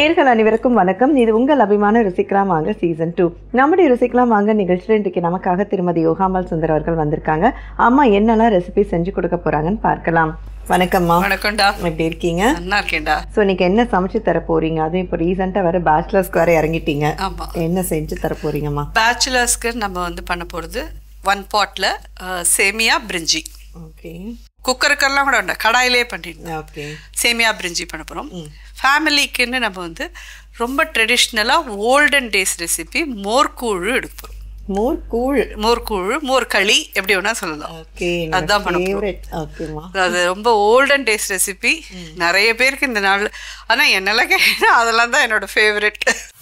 நேர்கள் அனைவருக்கும் வணக்கம் இது உங்கள் அபிமான ருசிக்கலாம் வாங்க சீசன் டூ நம்முடைய ருசிக்கலாம் வாங்க நிகழ்ச்சியில் இன்றைக்கு நமக்காக திருமதி யோகாம்பாள் சுந்தர் அவர்கள் வந்திருக்காங்க அம்மா என்னெல்லாம் ரெசிபி செஞ்சு கொடுக்க போறாங்கன்னு பார்க்கலாம் வணக்கம்மா வணக்கம்டா எப்படி இருக்கீங்க நல்லா இருக்கேன்டா ஸோ இன்னைக்கு என்ன சமைச்சு தர போறீங்க அதுவும் இப்போ ரீசெண்டாக வர பேச்சுலர்ஸ்க்கு வர இறங்கிட்டீங்க ஆமா என்ன செஞ்சு தர போறீங்கம்மா பேச்சுலர்ஸ்க்கு நம்ம வந்து பண்ண போறது ஒன் பாட்ல சேமியா பிரிஞ்சி ஓகே குக்கருக்கெல்லாம் கூட வேண்டாம் கடாயிலே பண்ணிடணும் ஓகே சேமியா பிரிஞ்சி பண்ண போகிறோம் ஃபேமிலிக்குன்னு நம்ம வந்து ரொம்ப ட்ரெடிஷ்னலாக ஓல்டன் டேஸ் ரெசிபி மோர்கூழு எடுப்போம் மோர் கூழ் மோர்கூழு மோர் களி எப்படி வேணா சொல்லலாம் ஓகே அதான் பண்ண போறோம். ஃபேவரட் ஓகேம்மா அது ரொம்ப ஓல்டன் டேஸ் ரெசிபி நிறைய பேருக்கு இந்த நாள் ஆனால் என்னெல்லாம் கேட்டா அதெல்லாம் தான் என்னோட ஃபேவரெட்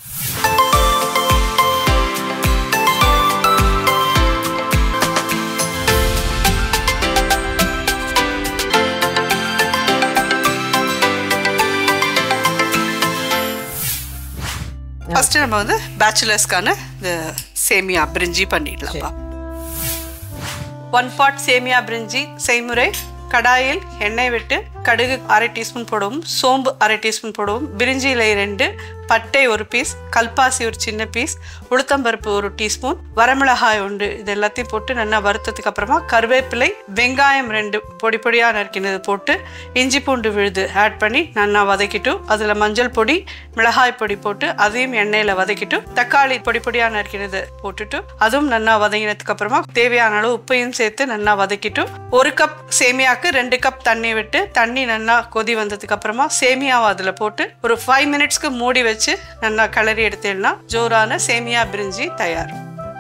ஃபர்ஸ்ட் நம்ம வந்து பேச்சுலர்ஸ்க்கான இந்த சேமியா பிரிஞ்சி பண்ணிடலாம்ப்பா ஒன் பாட் சேமியா பிரிஞ்சி செய்முறை கடாயில் எண்ணெய் விட்டு கடுகு அரை டீஸ்பூன் போடவும் சோம்பு அரை டீஸ்பூன் போடவும் பிரிஞ்சி இலை ரெண்டு பட்டை ஒரு பீஸ் கல்பாசி ஒரு சின்ன பீஸ் உளுத்தம்பருப்பு ஒரு டீஸ்பூன் வரமிளகாய் உண்டு இது எல்லாத்தையும் போட்டு நல்லா வறுத்ததுக்கு அப்புறமா கருவேப்பிலை வெங்காயம் ரெண்டு பொடி பொடியாக நறுக்கினது போட்டு இஞ்சி பூண்டு விழுது ஆட் பண்ணி நல்லா வதக்கிட்டு அதில் மஞ்சள் பொடி மிளகாய் பொடி போட்டு அதையும் எண்ணெயில் வதக்கிட்டு தக்காளி பொடி பொடியாக நறுக்கினது போட்டுட்டு அதுவும் நல்லா வதங்கினதுக்கு அப்புறமா தேவையான அளவு உப்பையும் சேர்த்து நல்லா வதக்கிட்டு ஒரு கப் சேமியாக்கு ரெண்டு கப் தண்ணி விட்டு தண்ணி நல்லா கொதி வந்ததுக்கு அப்புறமா சேமியாவை அதில் போட்டு ஒரு ஃபைவ் மினிட்ஸ்க்கு மூடி வச்சு நல்லா கிளறி எடுத்தேன்னா ஜோரான சேமியா பிரிஞ்சி தயார்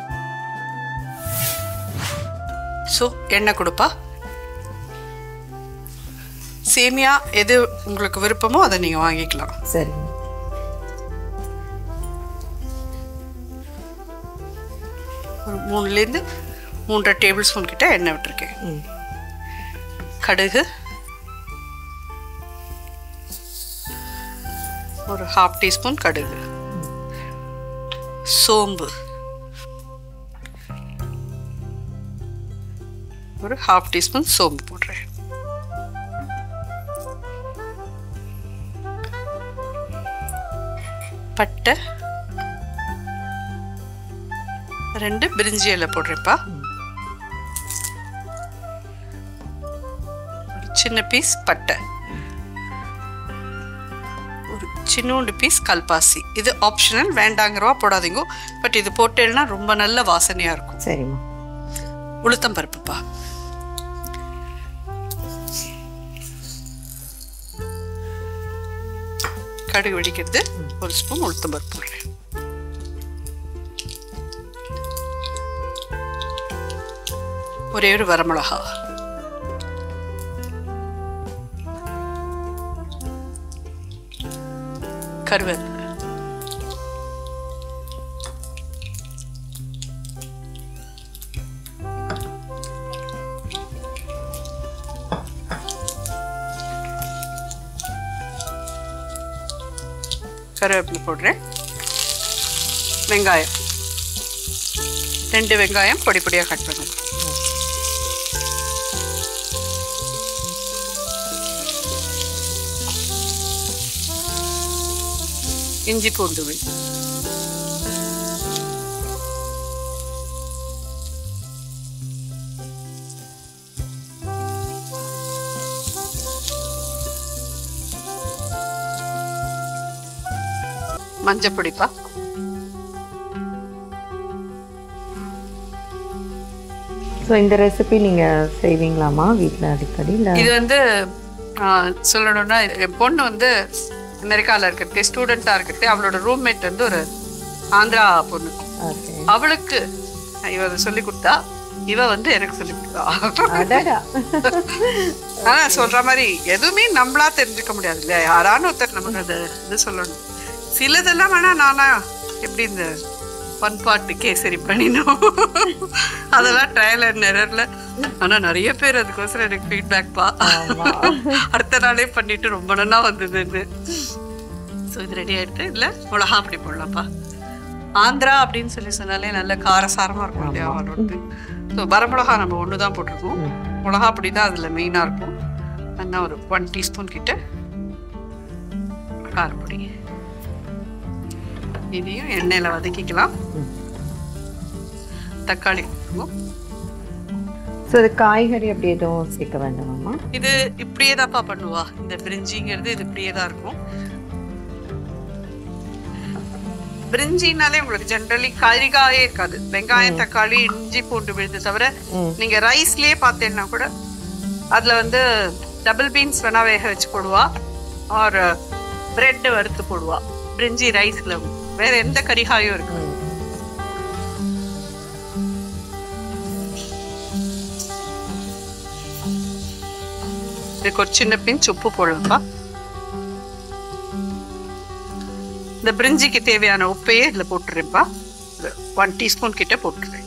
ஸோ எண்ணெய் கொடுப்பா சேமியா எது உங்களுக்கு விருப்பமோ அதை நீங்கள் வாங்கிக்கலாம் சரி ஒரு மூணுலேருந்து மூன்றரை டேபிள் ஸ்பூன் கிட்ட எண்ணெய் விட்டுருக்கேன் ம் கடுகு ஒரு ஹாஃப் டீஸ்பூன் கடுகு சோம்பு ஒரு ஹாஃப் டீஸ்பூன் சோம்பு போடுறேன் பட்டை ரெண்டு பிரிஞ்சி இலை போடுறேன்ப்பா ஒரு சின்ன பீஸ் பட்டை ஒரு சின்னூண்டு பீஸ் கல்பாசி இது ஆப்ஷனல் வேண்டாங்கிறவா போடாதீங்க பட் இது போட்டேன்னா ரொம்ப நல்ல வாசனையாக இருக்கும் சரிம்மா உளுத்தம் பருப்புப்பா கடுகு வெடிக்கிறது ஒரு ஸ்பூன் உளுத்தம் பருப்பு போடுறேன் ஒரே ஒரு வரமிளகா கருவேப்பிலை கருவேப்பிலை போடுறேன் வெங்காயம் ரெண்டு வெங்காயம் பொடி பொடியாக கட் பண்ணணும் இஞ்சி பூண்டு விழுது மஞ்சள் பொடிப்பா ஸோ இந்த ரெசிபி நீங்கள் செய்வீங்களாம்மா வீட்டில் அடிக்கடி இல்லை இது வந்து ஆ, சொல்லணும்னா என் பொண்ணு வந்து அமெரிக்காவில் இருக்கிறது ஸ்டூடெண்ட்டாக இருக்கிறது அவளோட ரூம்மேட் வந்து ஒரு ஆந்திரா பொண்ணு ஓகே அவளுக்கு இவ அதை சொல்லி கொடுத்தா இவ வந்து எனக்கு சொல்லி கொடுத்தா அடடா ஆனா சொல்ற மாதிரி எதுவுமே நம்மளா தெரிஞ்சுக்க முடியாது இல்லையா யாரான ஒருத்தர் நமக்கு அது இது சொல்லணும் சிலதெல்லாம் வேணா நானா எப்படி இந்த ஒன் பாட்டு கேசரி பண்ணினோம் அதெல்லாம் ட்ரையல் அண்ட் எரர்ல ஆனா நிறைய பேர் அதுக்கோசரம் எனக்கு ஃபீட்பேக் பா அடுத்த நாளே பண்ணிட்டு ரொம்ப நல்லா வந்ததுன்னு ஸோ இது ரெடி ஆயிட்டு இல்லை மிளகா அப்படி போடலாம்ப்பா ஆந்திரா அப்படின்னு சொல்லி சொன்னாலே நல்ல காரசாரமாக இருக்கும் இல்லையா அவரோட ஸோ வரமிளகா நம்ம ஒன்று தான் போட்டிருக்கோம் மிளகா பொடி தான் அதில் மெயினாக இருக்கும் நல்லா ஒரு ஒன் டீஸ்பூன் கிட்ட காரப்பொடி இதையும் எண்ணெயில் வதக்கிக்கலாம் ம். தக்காளி போட்டுருவோம். ஸோ இது காய்கறி அப்படி எதுவும் சேர்க்க வேண்டாமாம்மா இது இப்படியே தான்ப்பா பண்ணுவா இந்த பிரிஞ்சிங்கிறது இது இப்படியே தான் இருக்கும் பிரிஞ்சினாலே உங்களுக்கு ஜென்ரலி கறிகாயே இருக்காது வெங்காயம் தக்காளி இஞ்சி பூண்டு விழுது தவிர ம். நீங்க ரைஸ்லயே பார்த்தீங்கன்னா கூட அதுல வந்து டபுள் பீன்ஸ் வேணா வேக வச்சு போடுவா ஆர் பிரெட் வறுத்து போடுவா பிரிஞ்சி ரைஸ்ல வேற எந்த கறிகாயும் இருக்கு இதுக்கு ஒரு சின்ன பிஞ்ச் உப்பு போடலாம்ப்பா இந்த பிரிஞ்சிக்கு தேவையான உப்பையே இதில் போட்டுருப்பா ஒன் டீஸ்பூன் கிட்ட போட்டுருவேன்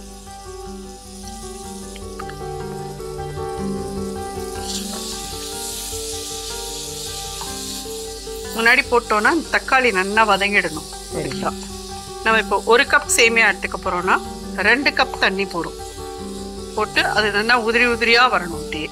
முன்னாடி போட்டோம்னா இந்த தக்காளி நல்லா வதங்கிடணும் சரிங்களா நம்ம இப்போ ஒரு கப் சேமியா எடுத்துக்க போறோம்னா ரெண்டு கப் தண்ணி போடும் போட்டு அது நல்லா உதிரி உதிரியா வரணும் அப்படியே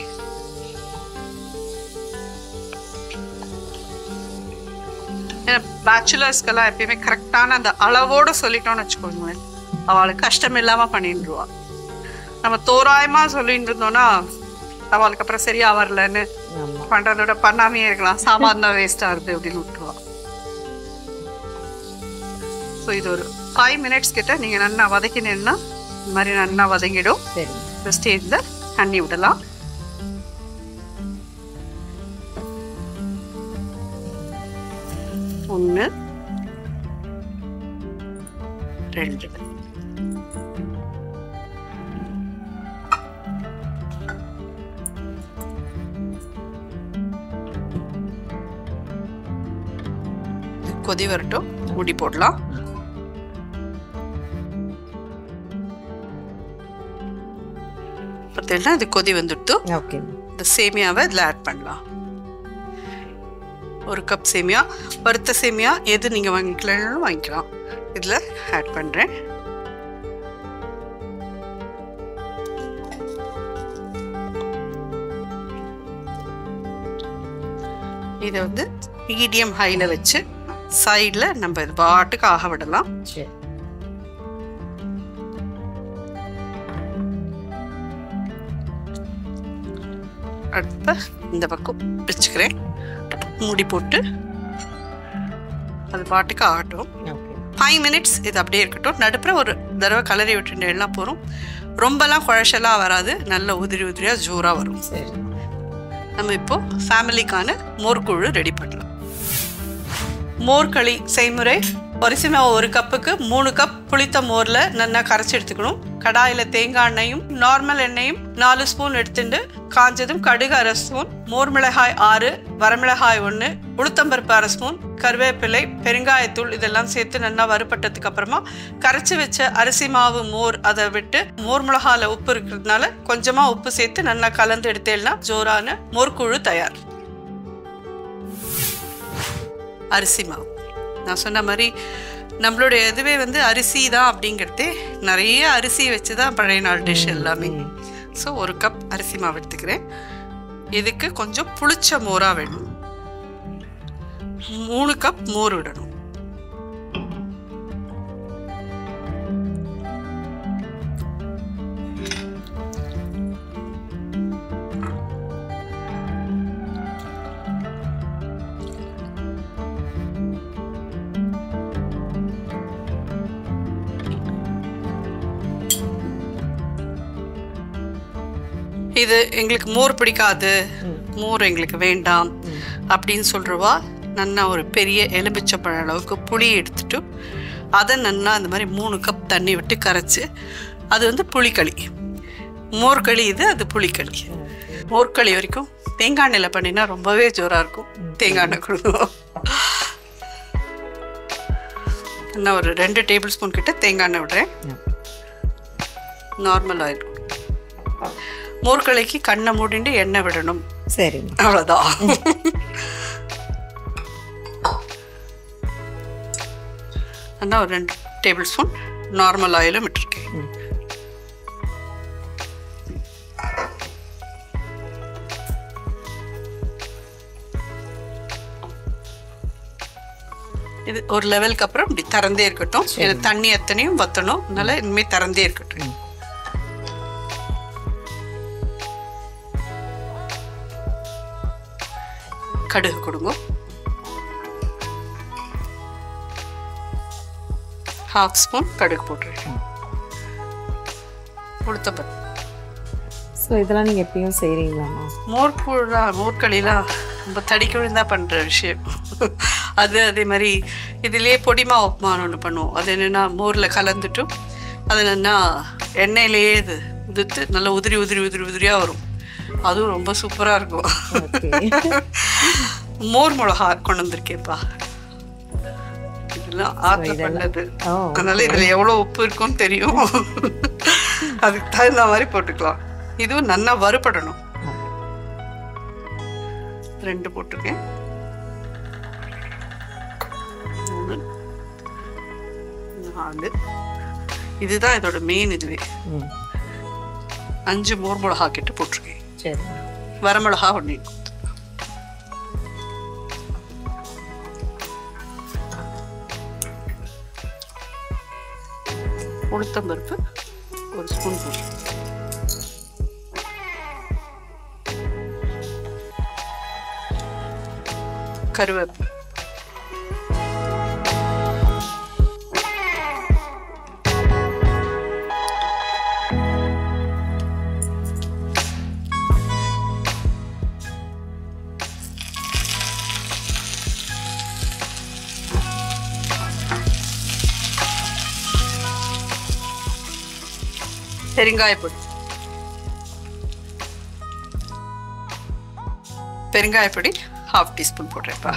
ஏன்னா பேச்சுலர்ஸ்க்கெல்லாம் எப்பயுமே கரெக்டான அந்த அளவோட சொல்லிட்டோம்னு வச்சுக்கோங்களேன் அவளுக்கு கஷ்டம் இல்லாம பண்ணிடுவா நம்ம தோராயமா சொல்லிட்டு இருந்தோம்னா அவளுக்கு அப்புறம் சரியா வரலன்னு ஆமாம் பண்றதோட பண்ணாமே இருக்கலாம் சாமான் தான் வேஸ்ட் ஆகுது அப்படின்னு விட்டுருவா ஸோ இது ஒரு ஃபைவ் மினிட்ஸ் கிட்ட நீங்க நல்லா வதக்கினீங்கன்னா இந்த மாதிரி நல்லா வதங்கிடும் சரி இந்த ஸ்டேஜில் தண்ணி விடலாம் ஒன்று ரெண்டு இது கொதி வரட்டும் மூடி போடலாம் பார்த்தீங்கன்னா இது கொதி வந்துட்டு ஓகே இந்த சேமியாவை இதில் ஆட் பண்ணலாம் ஒரு கப் சேமியா வறுத்த சேமியா எது நீங்கள் வாங்கிக்கலனாலும் வாங்கிக்கலாம் இதில் ஆட் பண்ணுறேன் இதை வந்து மீடியம் ஹையில் வச்சு சைடில் நம்ம இது பாட்டுக்கு ஆக விடலாம் சரி அடுத்த இந்த பக்கம் வச்சுக்கிறேன் மூடி போட்டு அது பாட்டுக்கு ஆகட்டும் ஓகே ஃபைவ் மினிட்ஸ் இது அப்படியே இருக்கட்டும் நடுப்புற ஒரு தடவை கலரி விட்டுட்டேன்னா போகிறோம் ரொம்பலாம் குழச்சலாக வராது நல்ல உதிரி உதிரியாக ஜோராக வரும் சரி நம்ம இப்போ ஃபேமிலிக்கான மோர்க்குழு ரெடி பண்ணலாம் மோர்களி செய்முறை அரிசி மாவு ஒரு கப்புக்கு மூணு கப் புளித்த மோரில் நல்லா கரைச்சி எடுத்துக்கணும் கடாயில் தேங்காய் எண்ணெயும் நார்மல் எண்ணெயும் நாலு ஸ்பூன் எடுத்துட்டு காஞ்சதும் கடுகு அரை ஸ்பூன் மோர் மிளகாய் ஆறு வரமிளகாய் ஒன்று உளுத்தம்பருப்பு அரை ஸ்பூன் கருவேப்பிலை பெருங்காயத்தூள் இதெல்லாம் சேர்த்து நல்லா வறுபட்டதுக்கு அப்புறமா கரைச்சி வச்ச அரிசி மாவு மோர் அதை விட்டு மோர் மிளகாயில் உப்பு இருக்கிறதுனால கொஞ்சமாக உப்பு சேர்த்து நல்லா கலந்து எடுத்தேன்னா ஜோரான மோர்க்குழு தயார் அரிசி மாவு நான் சொன்ன மாதிரி நம்மளுடைய இதுவே வந்து அரிசி தான் அப்படிங்கிறதே நிறைய அரிசி வச்சு தான் பழைய நாள் டிஷ் எல்லாமே ஸோ ஒரு கப் அரிசி மாவு எடுத்துக்கிறேன் இதுக்கு கொஞ்சம் புளிச்ச மோராக வேணும் மூணு கப் மோர் விடணும் இது எங்களுக்கு மோர் பிடிக்காது மோர் எங்களுக்கு வேண்டாம் அப்படின்னு சொல்றவா நல்லா ஒரு பெரிய எலுமிச்சப்பழ அளவுக்கு புளி எடுத்துட்டு அதை நல்லா அந்த மாதிரி மூணு கப் தண்ணி விட்டு கரைச்சி அது வந்து புளிக்களி மோர்களி இது அது புளிக்களி மோர்களி வரைக்கும் தேங்காய் எண்ணெயில் பண்ணினா ரொம்பவே ஜோராக இருக்கும் தேங்காய் எண்ணெய் கொடுக்கும் இன்னும் ஒரு ரெண்டு டேபிள் ஸ்பூன் கிட்ட தேங்காய் எண்ணெய் விடுறேன் நார்மல் ஆயில் மோர்களைக்கு கண்ணை மூடிட்டு எண்ணெய் விடணும் சரிங்க அவ்வளோதான் அண்ணா ஒரு ரெண்டு டேபிள் ஸ்பூன் நார்மல் ஆயிலும் விட்டுருக்கேன் இது ஒரு லெவலுக்கு அப்புறம் இப்படி திறந்தே இருக்கட்டும் இது தண்ணி எத்தனையும் வத்தணும் அதனால இனிமே திறந்தே இருக்கட்டும் கடுகு கொடுங்க ஹாஃப் ஸ்பூன் கடுகு போட்டுருக்கேன் உளுத்தப்பருப்பு ஸோ இதெல்லாம் நீங்கள் எப்பயும் செய்கிறீங்களாம்மா மோர் கூழா மோர்களிலாம் ரொம்ப தடிக்க விழுந்தா பண்ணுற விஷயம் அது அதே மாதிரி இதுலேயே பொடிமா உப்புமான்னு ஒன்று பண்ணுவோம் அது என்னென்னா மோரில் கலந்துட்டும் அது என்னென்னா எண்ணெயிலேயே இது உதிர்த்து நல்லா உதிரி உதிரி உதிரி உதிரியாக வரும் அதுவும் ரொம்ப சூப்பராக இருக்கும் ஓகே மோர் மிளகா கொண்டு வந்திருக்கேன்ப்பா இதெல்லாம் ஆற்ற பண்ணது ஓ அதனால இதுல எவ்வளவு உப்பு இருக்கும்னு தெரியும் அதுக்கு தகுந்த மாதிரி போட்டுக்கலாம் இதுவும் நல்லா வறுபடணும் ரெண்டு போட்டிருக்கேன் மூணு நாலு இதுதான் இதோட மெயின் இதுவே ம் அஞ்சு மோர் மிளகா கிட்ட போட்டிருக்கேன் சரி வரமிளகா ஒன்று உளுத்தம்பருப்பு ஒரு ஸ்பூன் போட்டு கருவேப்பு பெருங்காயப்பொடி பெருங்காயப்பொடி ஹாஃப் டீஸ்பூன் போடுறேன்ப்பா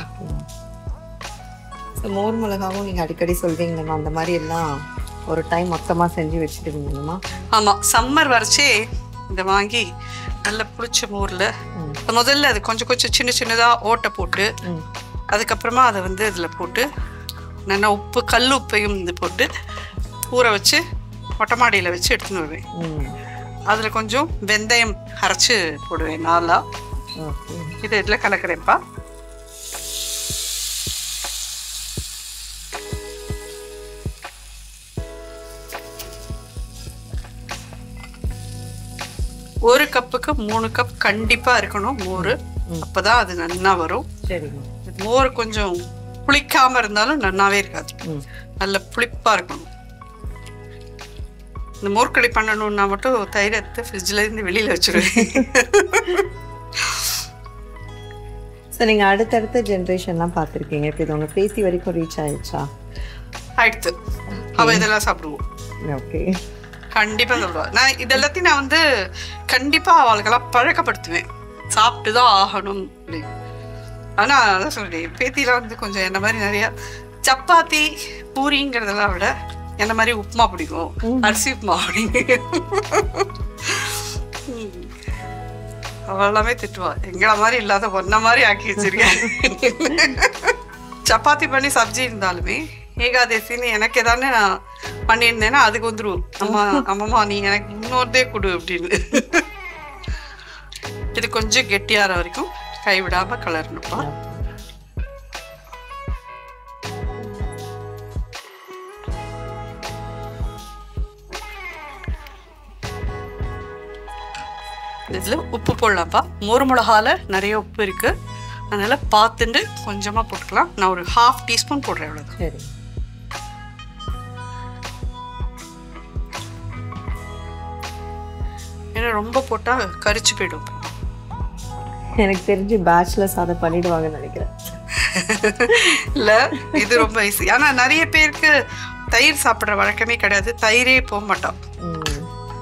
ஸோ மோர் மிளகாவும் நீங்கள் அடிக்கடி சொல்வீங்களேம்மா அந்த மாதிரி எல்லாம் ஒரு டைம் மொத்தமாக செஞ்சு வச்சுடுவீங்கம்மா ஆமாம் சம்மர் வரைச்சே இதை வாங்கி நல்ல புளிச்ச மோரில் முதல்ல அது கொஞ்சம் கொஞ்சம் சின்ன சின்னதாக ஓட்டை போட்டு ம் அதுக்கப்புறமா அதை வந்து இதில் போட்டு நல்லா உப்பு கல் உப்பையும் இது போட்டு ஊற வச்சு மொட்டை மாடியில் வச்சு எடுத்துன்னு வருவேன் ம் அதில் கொஞ்சம் வெந்தயம் அரைச்சி போடுவேன் நாளா ஓகே இதை இதில் கலக்கிறேன்ப்பா ஒரு கப்புக்கு மூணு கப் கண்டிப்பா இருக்கணும் மோர் அப்பதான் அது நன்னா வரும் சரிம்மா மோர் கொஞ்சம் புளிக்காம இருந்தாலும் நன்னாவே இருக்காது ம் நல்ல புளிப்பா இருக்கணும் இந்த மோர்க்களி பண்ணணும்னா மட்டும் தயிர் எடுத்து ஃப்ரிட்ஜில் இருந்து வெளியில வச்சிருவேன் ஸோ நீங்கள் அடுத்தடுத்த ஜென்ரேஷன்லாம் பார்த்துருக்கீங்க இப்போ இது உங்கள் பேசி வரைக்கும் ரீச் ஆயிடுச்சா ஆயிடுத்து அவ இதெல்லாம் சாப்பிடுவோம் ஓகே கண்டிப்பா சொல்லுவா நான் இது எல்லாத்தையும் நான் வந்து கண்டிப்பா அவளுக்கெல்லாம் பழக்கப்படுத்துவேன் சாப்பிட்டு தான் ஆகணும் அப்படின்னு ஆனா அதான் சொல்றேன் பேத்திலாம் வந்து கொஞ்சம் என்ன மாதிரி நிறைய சப்பாத்தி பூரிங்கிறதெல்லாம் விட என்ன மாதிரி உப்புமா பிடிக்கும் அரிசி உப்புமா பிடிக்கும் ம். அவ எல்லாமே திட்டுவா எங்களை மாதிரி இல்லாத ஒன்ன மாதிரி ஆக்கி வச்சிருக்கேன் சப்பாத்தி பண்ணி சப்ஜி இருந்தாலுமே ஏகாதசின்னு எனக்கு எதானே நான் பண்ணியிருந்தேன்னா அதுக்கு வந்துருவோம் அம்மா அம்மம்மா நீ எனக்கு இன்னொருதே கொடு அப்படின்னு இது கொஞ்சம் கெட்டியார வரைக்கும் கைவிடாம கலரணுப்பா இதில் உப்பு போடலாம்ப்பா மோர் மிளகால நிறைய உப்பு இருக்கு அதனால பார்த்துட்டு கொஞ்சமா போட்டுக்கலாம் நான் ஒரு ஹாஃப் டீஸ்பூன் போடுறேன் அவ்வளோதான் சரி ஏன்னா ரொம்ப போட்டால் கரிச்சு போயிடும் எனக்கு தெரிஞ்சு பேச்சுலர்ஸ் அதை பண்ணிடுவாங்கன்னு நினைக்கிறேன் இல்ல இது ரொம்ப ஈஸி ஆனா நிறைய பேருக்கு தயிர் சாப்பிடுற வழக்கமே கிடையாது தயிரே போக மாட்டோம் ம்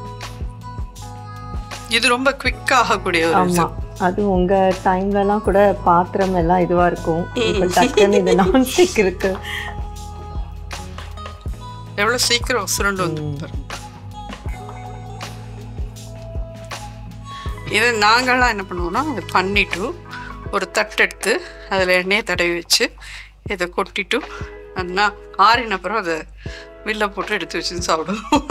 இது ரொம்ப குவிக் ஆகக்கூடிய ஒரு ஆமா அது உங்க டைம்லலாம் கூட பாத்திரம் எல்லாம் இதுவா இருக்கும் இப்போ டக்குன்னு இது நான்ஸ்டிக் இருக்கு எவ்வளவு சீக்கிரம் சுருண்டு வந்து பாருங்க. இது நாங்கள்லாம் என்ன பண்ணுவோம்னா அது பண்ணிட்டு ஒரு தட்டு எடுத்து அதில் எண்ணெயை தடவி வச்சு இதை கொட்டிட்டு நல்லா ஆறின அப்புறம் அதை வில்ல போட்டு எடுத்து வச்சு சாப்பிடுவோம்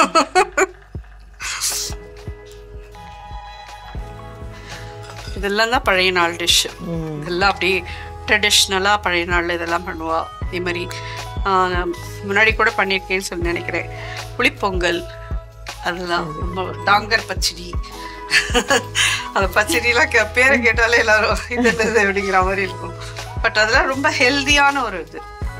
இதெல்லாம் தான் பழைய நாள் டிஷ் ம் இதெல்லாம் அப்படியே ட்ரெடிஷ்னலாக பழைய நாளில் இதெல்லாம் பண்ணுவா அதே மாதிரி ஆஹ், முன்னாடி கூட பண்ணியிருக்கேன்னு சொல்லி நினைக்கிறேன் புளிப்பொங்கல் அதெல்லாம் ரொம்ப டாங்கர் பச்சடி அந்த பச்சடிலாம் கே பேரை கேட்டாலே எல்லாரும் இது என்னது அப்படிங்கிற மாதிரி இருக்கும் பட் அதெல்லாம் ரொம்ப ஹெல்தியான ஒரு இது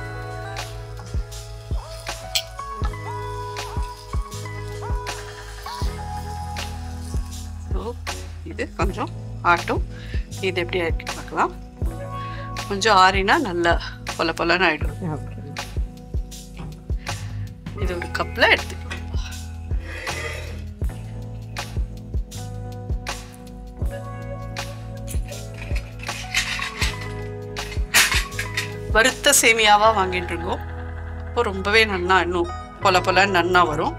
So, இது கொஞ்சம் ஆட்டும் இது எப்படி ஆயிருக்கு பார்க்கலாம் கொஞ்சம் ஆறினா நல்லா பொல பொலன்னு ஆயிடும் ஓகே இது ஒரு கப்பில் எடுத்துக்கலாம் வறுத்த சேமியாவா வாங்கிட்டு இருக்கோம் இப்போ ரொம்பவே நன்னா இன்னும் பொல பொலன்னு நன்னா வரும்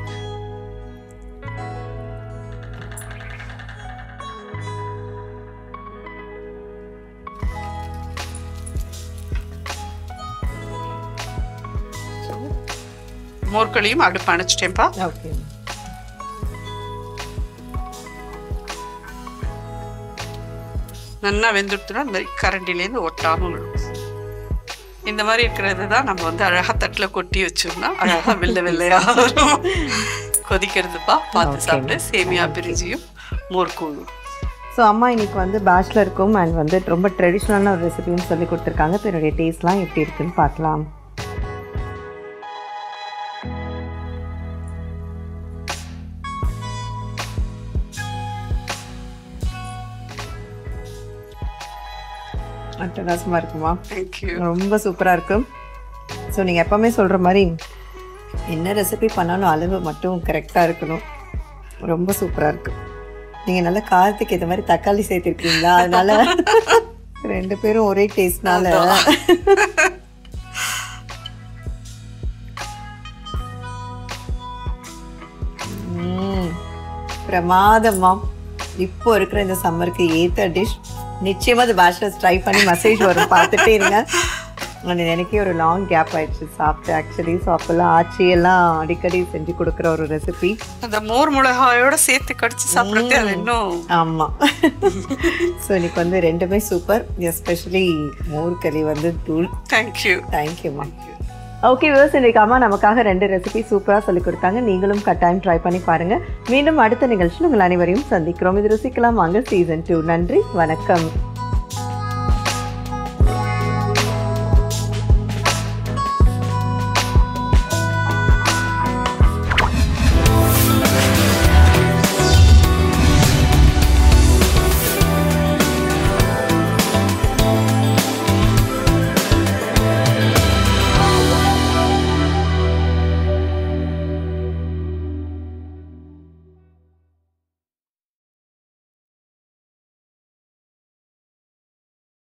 மோர்களையும் அடுப்பு அணைச்சிட்டேன்ப்பா ஓகே நல்லா வெந்துடுத்துனா இந்த மாதிரி கரண்டிலேருந்து ஒட்டாமல் விழும் இந்த மாதிரி இருக்கிறது தான் நம்ம வந்து அழகாக தட்டில் கொட்டி வச்சோம்னா அழகாக வெள்ளை வெள்ளையா வரும் கொதிக்கிறதுப்பா பார்த்து Okay. சாப்பிட்டு சேமியா பிரிஞ்சியும் மோர்கூழும் ஸோ அம்மா இன்னைக்கு வந்து பேச்சுலருக்கும் அண்ட் வந்து ரொம்ப ட்ரெடிஷ்னலான ஒரு ரெசிபின்னு சொல்லி கொடுத்துருக்காங்க இப்போ என்னுடைய டேஸ்ட்லாம் எப்படி இருக்குன்னு பார்க்கலாம் அட்டகாசமாக இருக்குமா தேங்க்யூ ரொம்ப சூப்பராக இருக்கும் ஸோ நீங்கள் எப்போவுமே சொல்கிற மாதிரி என்ன ரெசிபி பண்ணாலும் அளவு மட்டும் கரெக்டாக இருக்கணும் ரொம்ப சூப்பராக இருக்கும் நீங்கள் நல்லா காரத்துக்கு ஏற்ற மாதிரி தக்காளி சேர்த்துருக்கீங்களா அதனால ரெண்டு பேரும் ஒரே டேஸ்ட்னால ம், பிரமாதமா இப்போ இருக்கிற இந்த சம்மருக்கு ஏத்த டிஷ் நிச்சயமா அது பேச்சுலர்ஸ் ட்ரை பண்ணி மெசேஜ் வரும் பார்த்துட்டே இருங்க அது எனக்கே ஒரு லாங் கேப் ஆயிடுச்சு சாப்பிட்டு ஆக்சுவலி ஸோ அப்போல்லாம் ஆச்சி எல்லாம் அடிக்கடி செஞ்சு கொடுக்குற ஒரு ரெசிபி அந்த மோர் மிளகாயோட சேர்த்து கடிச்சு சாப்பிட்றது அது இன்னும் ஆமாம் ஸோ இன்னைக்கு வந்து ரெண்டுமே சூப்பர் எஸ்பெஷலி மோர் களி வந்து தூள் தேங்க்யூ தேங்க்யூம்மா ஓகே விவஸ் இன்னைக்கு அம்மா நமக்காக ரெண்டு ரெசிபி சூப்பராக சொல்லி கொடுத்தாங்க நீங்களும் கட்டாயம் ட்ரை பண்ணி பாருங்க மீண்டும் அடுத்த நிகழ்ச்சியில் உங்கள் அனைவரையும் சந்திக்கிறோம் இது ருசிக்கலாம் வாங்க சீசன் டூ நன்றி வணக்கம்